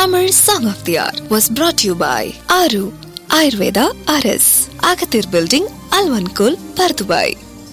Tamil Song of the Hour was brought to you by Aru Ayurveda RS, Agathir Building, Alvankul, Pardubai.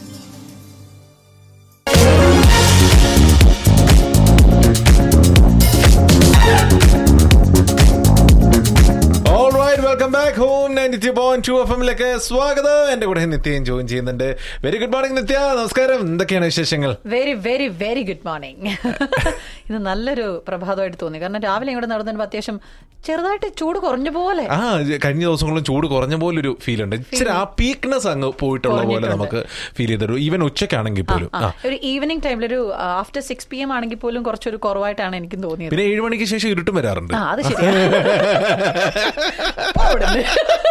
All right welcome back home ninety point two F എമ്മിലേക്ക് സ്വാഗതം എന്റെ കൂടെ നിത്യയും join ചെയ്യുന്നുണ്ട് very good morning Nithya നമസ്കാരം എന്തൊക്കെയാണ് വിശേഷങ്ങൾ very very very good morning ഇത് നല്ലൊരു പ്രഭാതമായിട്ട് തോന്നി കാരണം രാവിലെ ഇങ്ങോട്ട് നടന്നപ്പോൾ അത്യാവശ്യം ചെറുതായിട്ട് ചൂട് കുറഞ്ഞ പോലെ ആ ഇത് കഴിഞ്ഞ ദിവസങ്ങളും ചൂട് കുറഞ്ഞ പോലെ ഒരു ഫീൽ ഉണ്ട് ഇച്ചിരി ആ പീക്ക്നെസ് അങ്ങ് പോയിട്ടുള്ള പോലെ കുറഞ്ഞിട്ടുണ്ട്. നമുക്ക് ഫീൽ ചെയ്തൊരു ഈവൻ ഉച്ചയ്ക്കാണെങ്കിൽ പോലും ആ, ആ ഒരു ഈവനിങ് ടൈമിൽ ഒരു ആഫ്റ്റർ സിക്സ് പി എം ആണെങ്കിൽ പോലും കുറച്ചൊരു കുറവായിട്ടാണ് എനിക്കും തോന്നിയത് പിന്നെ ഏഴ് മണിക്ക് ശേഷം ഇരുട്ടും വരാറുണ്ട് ആ അത് ശരിയാണ് പോ അവിടുന്ന്.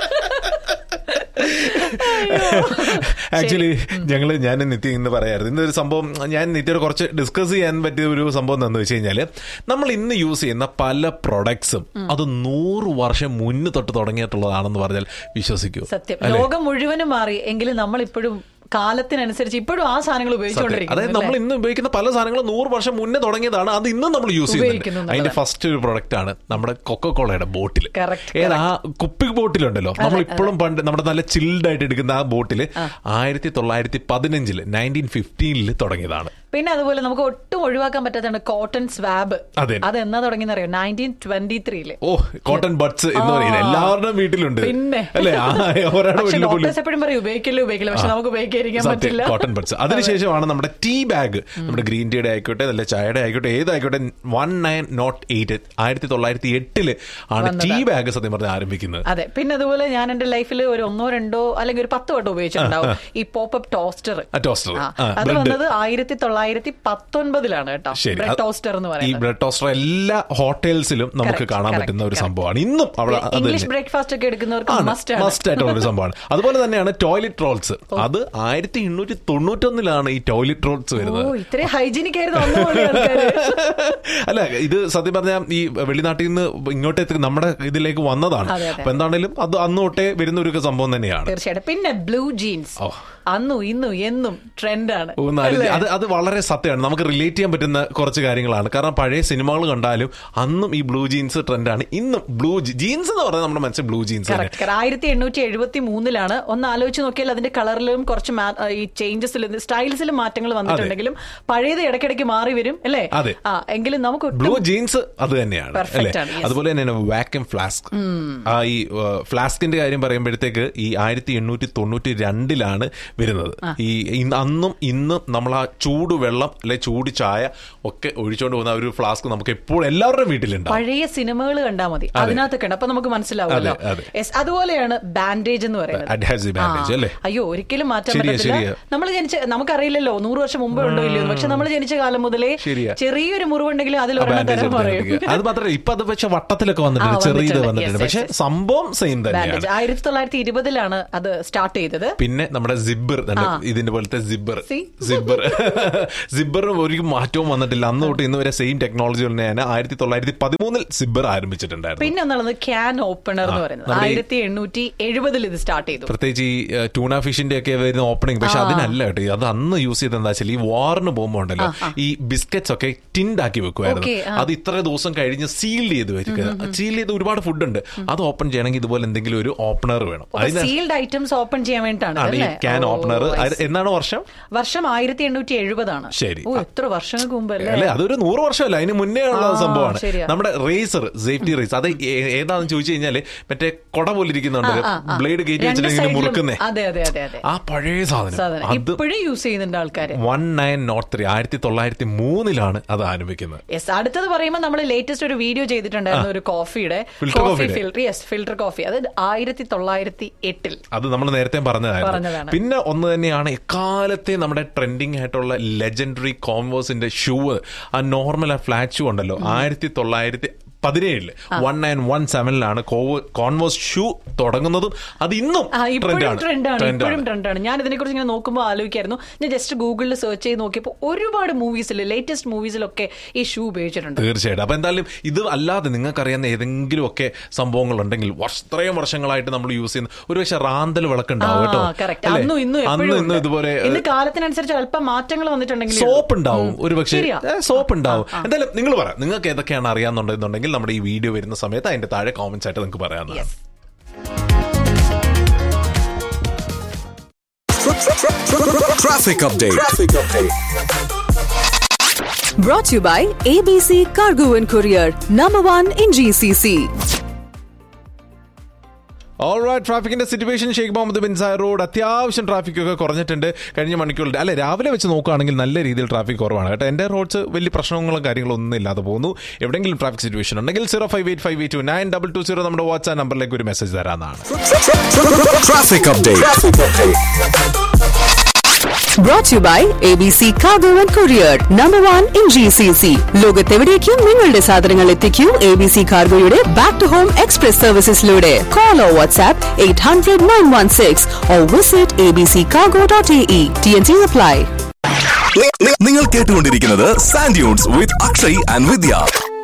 ആക്ച്വലി ഞങ്ങള് ഞാൻ നിത്യ ഇന്ന് പറയായിരുന്നു ഇന്നൊരു സംഭവം ഞാൻ നിത്യയോട് കുറച്ച് ഡിസ്കസ് ചെയ്യാൻ പറ്റിയ ഒരു സംഭവം എന്താണെന്ന് വെച്ച് കഴിഞ്ഞാല് നമ്മൾ ഇന്ന് യൂസ് ചെയ്യുന്ന പല പ്രൊഡക്ട്സും അത് നൂറ് വർഷം മുന്ന് തൊട്ട് തുടങ്ങിയിട്ടുള്ളതാണെന്ന് പറഞ്ഞാൽ വിശ്വസിക്കൂ സത്യം ലോകം മുഴുവനും മാറി എങ്കിലും നമ്മൾ ഇപ്പോഴും കാലത്തിനനുസരിച്ച് ഇപ്പോഴും ആ സാധനങ്ങൾ സത്യം. അതായത് ഉപയോഗിച്ചുകൊണ്ടിരിക്കുന്നു നമ്മൾ ഇന്ന് ഉപയോഗിക്കുന്ന പല സാധനങ്ങളും നൂറ് വർഷം മുന്നേ തുടങ്ങിയതാണ് അത് ഇന്നും നമ്മൾ യൂസ് ഉപയോഗിക്കുന്നു ചെയ്യുന്നുണ്ട് അതിന്റെ എന്നുള്ളതാണ്. ഫസ്റ്റ് ഒരു പ്രൊഡക്റ്റ് ആണ് നമ്മുടെ കൊക്കോളയുടെ ബോട്ടിൽ Correct, ഏതാ ആ കുപ്പി ബോട്ടിലുണ്ടല്ലോ നമ്മൾ ഇപ്പോഴും പണ്ട് നമ്മുടെ നല്ല ചിൽഡ് ആയിട്ട് എടുക്കുന്ന ആ ബോട്ടിൽ ആയിരത്തി തൊള്ളായിരത്തി പതിനഞ്ചില് നയൻറ്റീൻ ഫിഫ്റ്റീനിൽ തുടങ്ങിയതാണ് പിന്നെ അതുപോലെ നമുക്ക് ഒട്ടും ഒഴിവാക്കാൻ പറ്റാത്തതാണ് കോട്ടൺ സ്വാബ് അതെ. അത് എന്നാ തുടങ്ങിയെന്ന് അറിയോ നയൻറ്റീൻ ട്വന്റി ത്രീയില് ഓ കോട്ടൺ ബഡ്സ് എന്ന് പറയുന്നത് എല്ലാവരുടെയും വീട്ടിലുണ്ട് പിന്നെ. അല്ലെ ആ ഒരാളുടെ പക്ഷെ വീട്ടിൽ പോലും ഡോക്ടേഴ്സ് എപ്പോഴും പറയും ഉപയോഗിക്കല്ലോ ഉപയോഗിക്കില്ല പക്ഷെ നമുക്ക് ഉപയോഗിക്കാതിരിക്കാൻ പറ്റില്ല കോട്ടൺ ബഡ്സ് അതിനുശേഷമാണ് നമ്മുടെ ടീ ബാഗ് നമ്മുടെ ഗ്രീൻ ടീയുടെ ആയിക്കോട്ടെ നല്ല ചായയുടെ ആയിക്കോട്ടെ ഏതായിക്കോട്ടെ വൺ നയൻ നോട്ട് എയ്റ്റ് ആയിരത്തി തൊള്ളായിരത്തി എട്ടില് ആണ് ടീ ബാഗ് സത്യം പറഞ്ഞ് ആരംഭിക്കുന്നത് അതെ പിന്നെ അതുപോലെ ഞാൻ എന്റെ ലൈഫിൽ ഒരു ഒന്നോ രണ്ടോ അല്ലെങ്കിൽ ഒരു പത്ത് വട്ടം ഉപയോഗിച്ചിട്ടുണ്ടാവും ഈ പോപ്പപ്പ് ടോസ്റ്റർ ആ toaster. ആ, അത് bread. വന്നത് ആയിരത്തി തൊള്ളായിരത്തി പത്തൊൻപതിലാണ് കേട്ടോ ശരി ബ്രെഡ് അത് ടോസ്റ്റർ എന്ന് ഈ പറയുന്നത് ബ്രെഡ് ടോസ്റ്റർ എല്ലാ ഹോട്ടൽസിലും നമുക്ക് Correct, കാണാൻ correct, പറ്റുന്ന ഒരു correct. സംഭവമാണ് ഇന്നും അവിടെ അത് ഇംഗ്ലീഷ് തന്നെ. ബ്രേക്ക്ഫാസ്റ്റ് ഒക്കെ എടുക്കുന്നവർക്ക് ആണ്. മസ്റ്റ് ആണ് മസ്റ്റ് ആയിട്ടുള്ള ഒരു സംഭവമാണ് അതുപോലെ തന്നെയാണ് ടോയ്ലറ്റ് റോൾസ് അത് ആയിരത്തി എണ്ണൂറ്റി തൊണ്ണൂറ്റൊന്നിലാണ് ഈ ടോയ്ലറ്റ് റോൾസ് ഓ വരുന്നത് ഇത്രയും ഹൈജീനിക് ആയിരുന്നു അന്ന് പോലെ ആൾക്കാര് അല്ല ഇത് സത്യം പറഞ്ഞാൽ ഈ വെളിനാട്ടിൽ നിന്ന് ഇങ്ങോട്ടേക്ക് നമ്മുടെ ഇതിലേക്ക് വന്നതാണ് അതെ, അതെ. അപ്പൊ എന്താണേലും അത് അന്ന് തൊട്ടേ വരുന്ന ഒരു സംഭവം തന്നെയാണ് തീർച്ചയായിട്ടും പിന്നെ ബ്ലൂ ജീൻസ് ഓ. അന്നും ഇന്നും എന്നും ട്രെൻഡാണ് ഒന്ന് ആലോചി- അത് അത് വളരെ സത്യമാണ് നമുക്ക് റിലേറ്റ് ചെയ്യാൻ പറ്റുന്ന കുറച്ച് കാര്യങ്ങളാണ് കാരണം പഴയ സിനിമകൾ കണ്ടാലും അന്നും ഈ ബ്ലൂ ജീൻസ് ട്രെൻഡാണ് ഇന്നും ബ്ലൂ ജീൻസ് എന്ന് പറഞ്ഞാൽ നമ്മുടെ മനസ്സിൽ ബ്ലൂ ജീൻസ് തന്നെ കറക്റ്റ് ആയിരത്തി എണ്ണൂറ്റി എഴുപത്തി മൂന്നിലാണ് ഒന്ന് ആലോചിച്ച് നോക്കിയാൽ അതിന്റെ കളറിലും കുറച്ച് മാ- ഈ ചേഞ്ചസിലും സ്റ്റൈൽസിലും മാറ്റങ്ങൾ വന്നിട്ടുണ്ടെങ്കിലും പഴയത് ഇടയ്ക്കിടയ്ക്ക് മാറി വരും അല്ലേ അതെ. ആ എങ്കിലും നമുക്ക് ഒട്ടും ബ്ലൂ ജീൻസ് അത് തന്നെയാണ് Perfect അല്ലേ ആണ്, yes. അതുപോലെ തന്നെയാണ് വാക്യൂം ഫ്ലാസ്ക് ആ ഈ ഫ്ലാസ്കിന്റെ കാര്യം പറയുമ്പോഴത്തേക്ക് ഈ ആയിരത്തി എണ്ണൂറ്റി തൊണ്ണൂറ്റി രണ്ടിലാണ് വരുന്നത് ഈ ഇന്ന് അന്നും ഇന്നും നമ്മൾ ആ ചൂട് വെള്ളം അല്ലെ ചൂട് ചായ ഒക്കെ ഒഴിച്ചുകൊണ്ട് പോകുന്ന ആ ഒരു ഫ്ലാസ്ക് നമുക്ക് എപ്പോഴും എല്ലാവരുടെയും വീട്ടിലുണ്ടാവും പഴയ സിനിമകൾ കണ്ടാൽ മതി അതിനകത്തൊക്കെ ഉണ്ട് അപ്പൊ നമുക്ക് മനസ്സിലാവുമല്ലോ അതെ, അതെ. Yes, അതുപോലെയാണ് ബാൻഡേജ് എന്ന് പറയുന്നത് Adhesive bandage, ആ. അല്ലേ? അയ്യോ ഒരിക്കലും മാറ്റാൻ ശരിയാ, പറ്റത്തില്ല ശരിയാ. നമ്മൾ ജനിച്ച നമുക്കറിയില്ലല്ലോ നൂറ് വർഷം മുമ്പ് ഉണ്ടോ ഇല്ലയോ എന്ന്. പക്ഷെ നമ്മൾ ജനിച്ച കാലം മുതലേ ശരിയാ. ചെറിയൊരു മുറിവുണ്ടെങ്കിലും അതിൽ ആ ഒരെണ്ണം bandage തരം എടുത്ത് പറയും എടുക്കുക. അത് മാത്രമല്ല ഇപ്പൊ അത് പക്ഷെ വട്ടത്തിലൊക്കെ വന്നിട്ടുണ്ട് ആ, ചെറിയത് വന്നിട്ടുണ്ട്. വന്നിട്ടുണ്ട് Yes, പക്ഷെ yes, yes. സംഭവം സെയിം തന്നെയാണ് ബാൻഡേജ് ആയിരത്തി തൊള്ളായിരത്തി ഇരുപതിലാണ് അത് സ്റ്റാർട്ട് ചെയ്തത് പിന്നെ നമ്മുടെ സിബർ ഇതിന്റെ പോലത്തെ സിബർ See? സിബർ സിബറിന് ഒരു മാറ്റവും വന്നിട്ടില്ല അന്ന് തൊട്ട് ഇന്ന് വരെ സെയിം ടെക്നോളജി തന്നെയാണ് ആയിരത്തി തൊള്ളായിരത്തി പതിമൂന്നിൽ സിബർ ആരംഭിച്ചിട്ടുണ്ടായിരുന്നു പിന്നെ ഒന്നുള്ളത് ക്യാൻ ഓപ്പണർ എന്ന് പറയുന്നത് നമ്മുടെ ഈ- ആയിരത്തി എണ്ണൂറ്റി എഴുപതിൽ ഇത് സ്റ്റാർട്ട് ചെയ്തു പ്രത്യേകിച്ച് ഈ ടൂണ ഫിഷിന്റെ ഒക്കെ വരുന്ന ഓപ്പണിംഗ് പക്ഷെ അതിനല്ല കേട്ടോ അത് അന്ന് യൂസ് ചെയ്ത് എന്താ വെച്ചാൽ ഈ വാറിന് പോകുമ്പോൾ ഉണ്ടല്ലോ ഈ ബിസ്ക്കറ്റ്സ് ഒക്കെ ടിൻഡ് ആക്കി വെക്കുമായിരുന്നു Okay, ആ. അത് ഇത്ര ദിവസം കഴിഞ്ഞ് സീൽ ചെയ്ത് വെക്കുക സീൽ ചെയ്ത് ഒരുപാട് ഫുഡ് ഉണ്ട് അത് ഓപ്പൺ ചെയ്യണമെങ്കിൽ ഇതുപോലെ എന്തെങ്കിലും ഒരു ഓപ്പണർ വേണം അതിന് സീൽഡ് ഐറ്റംസ് ഓപ്പൺ ചെയ്യാൻ വേണ്ടിയിട്ടാണ് ആണ് ഈ അല്ലേ? ക്യാൻ ഓ, ഓപ്പണർ I see. എന്നാണ് വർഷം വർഷം ആയിരത്തി എണ്ണൂറ്റി എഴുപതാണ് ശരി. ഓ എത്ര വർഷങ്ങൾക്ക് മുമ്പ് അല്ലെ അല്ലേ അതൊരു നൂറ് വർഷമല്ല അതിന് മുന്നേ ഉള്ള ആ, സംഭവമാണ് ശരിയാ. നമ്മുടെ റേസർ സേഫ്റ്റി റേസ് അത് ഏ- ഏതാണെന്ന് ചോദിച്ചു കഴിഞ്ഞാല് മറ്റേ കൊട പോലെ ഇരിക്കുന്നുണ്ട് ആ, ആ. ബ്ലേഡ് കയറ്റി രണ്ട് വെച്ചിട്ട് സൈഡിലും- മുറുക്കുന്നേ അതെ അതെ അതെ അതെ ആ പഴയ സാധനം സാധനം അത് ഇപ്പോഴും യൂസ് ചെയ്യുന്നുണ്ട് ആൾക്കാര് വൺ നയൻ നോട്ട് ത്രീ ആയിരത്തി തൊള്ളായിരത്തി മൂന്നിലാണ് അത് ആരംഭിക്കുന്നത് യെസ് അടുത്തത് പറയുമ്പോൾ നമ്മൾ ലേറ്റസ്റ്റ് ഒരു വീഡിയോ ചെയ്തിട്ടുണ്ടായിരുന്നു ഒരു കോഫിയുടെ Filter കോഫി coffee-യുടെ? ഫിൽറ്റർ യെസ് ഫിൽറ്റർ കോഫി അത് ആയിരത്തി തൊള്ളായിരത്തി എട്ടിൽ അത് നമ്മൾ നേരത്തെ പറഞ്ഞതായിരുന്നു പറഞ്ഞതാണ്. പിന്നെ ഒന്ന് തന്നെയാണ് എക്കാലത്തെ നമ്മുടെ ട്രെൻഡിങ് ആയിട്ടുള്ള ലെജൻഡറി കോൺവേഴ്സിന്റെ ഷൂ ആ നോർമൽ ആ ഫ്ലാറ്റ് ഷൂ ഉണ്ടല്ലോ ആയിരത്തി തൊള്ളായിരത്തി പതിനേഴില് വൺ നയൻ വൺ സെവനിലാണ് കോൺവേഴ്സ് ഷൂ തുടങ്ങുന്നതും അത് ഇന്നും ആ ഇപ്പോഴും ട്രെൻഡാണ് ട്രെൻഡാണ് ഇപ്പോഴും ട്രെൻഡാണ് ട്രെൻഡാണ് ഞാൻ ഇതിനെ കുറിച്ച് ഇങ്ങനെ നോക്കുമ്പോൾ ആലോചിക്കായിരുന്നു ഞാൻ ജസ്റ്റ് ഗൂഗിളിൽ സെർച്ച് ചെയ്ത് നോക്കിയപ്പോൾ ഒരുപാട് മൂവീസിൽ ലേറ്റസ്റ്റ് മൂവീസിലൊക്കെ ഈ ഷൂ ഉപയോഗിച്ചിട്ടുണ്ട് തീർച്ചയായിട്ടും അപ്പൊ എന്തായാലും ഇത് അല്ലാതെ നിങ്ങൾക്കറിയാവുന്ന ഏതെങ്കിലും ഒക്കെ സംഭവങ്ങൾ ഉണ്ടെങ്കിൽ വർഷ- ഇത്രയും വർഷങ്ങളായിട്ട് നമ്മൾ യൂസ് ചെയ്യുന്ന ഒരു പക്ഷെ റാന്തൽ വിളക്കുണ്ടാവും കേട്ടോ കറക്റ്റ് അല്ലേ? അന്നും ഇന്നും അന്നും എപ്പോഴും ഇന്നും ഉണ്ട്. ഇതുപോലെ ഇന്ന് കാലത്തിനനുസരിച്ച് അല്പം മാറ്റങ്ങൾ വന്നിട്ടുണ്ടെങ്കിൽ സോപ്പ് ഉണ്ടാവും ഒരു പക്ഷേ ശരിയാ. സോപ്പ് ഉണ്ടാവും എന്തായാലും നിങ്ങൾ പറ നിങ്ങൾക്ക് ഏതൊക്കെയാണ് അറിയാന്നുണ്ടെന്നുണ്ടെങ്കിൽ ഉണ്ടെങ്കിൽ നമ്മുടെ ഈ വീഡിയോ വരുന്ന സമയത്ത് അതിന്റെ താഴെ കോമന്റ്സ് ആയിട്ട് നിങ്ങൾക്ക് പറയാവുന്നതാണ് Yes. Traffic update. Brought to you by ABC Cargo and Courier, number one in GCC. Alright ട്രാഫിക്കിന്റെ situation Sheikh Mohammed bin Zayed road അത്യാവശ്യം ട്രാഫിക് ഒക്കെ കുറഞ്ഞിട്ടുണ്ട് കഴിഞ്ഞ മണിക്കൂറിൽ അല്ലെ രാവിലെ വെച്ച് നോക്കുകയാണെങ്കിൽ നല്ല രീതിയിൽ ട്രാഫിക് കുറവാണ് കേട്ടോ എന്റെ റോഡ്സ് വലിയ പ്രശ്നങ്ങളും കാര്യങ്ങളും ഒന്നും ഇല്ലാതെ പോകുന്നു എവിടെയെങ്കിലും ട്രാഫിക് സിറ്റുവേഷൻ ഉണ്ടെങ്കിൽ zero five eight five eight two nine double two zero നമ്മുടെ വാട്സ്ആപ്പ് നമ്പറിലേക്ക് ഒരു മെസ്സേജ് തരാനാണ് Traffic update. Brought to you by ABC Cargo and Courier, number one in GCC. ലോകത്തെവിടേക്കും നിങ്ങളുടെ സാധനങ്ങൾ എത്തിക്കൂ എ ബി സി കാർഗോയുടെ ബാക്ക് ടു ഹോം എക്സ്പ്രസ് സർവീസസിലൂടെ call or WhatsApp eight hundred nine one six or visit A B C cargo dot A E T N C apply നി- നി- നിങ്ങൾ കേട്ടുകൊണ്ടിരിക്കുന്നത് sand dunes with Akshay and Vidya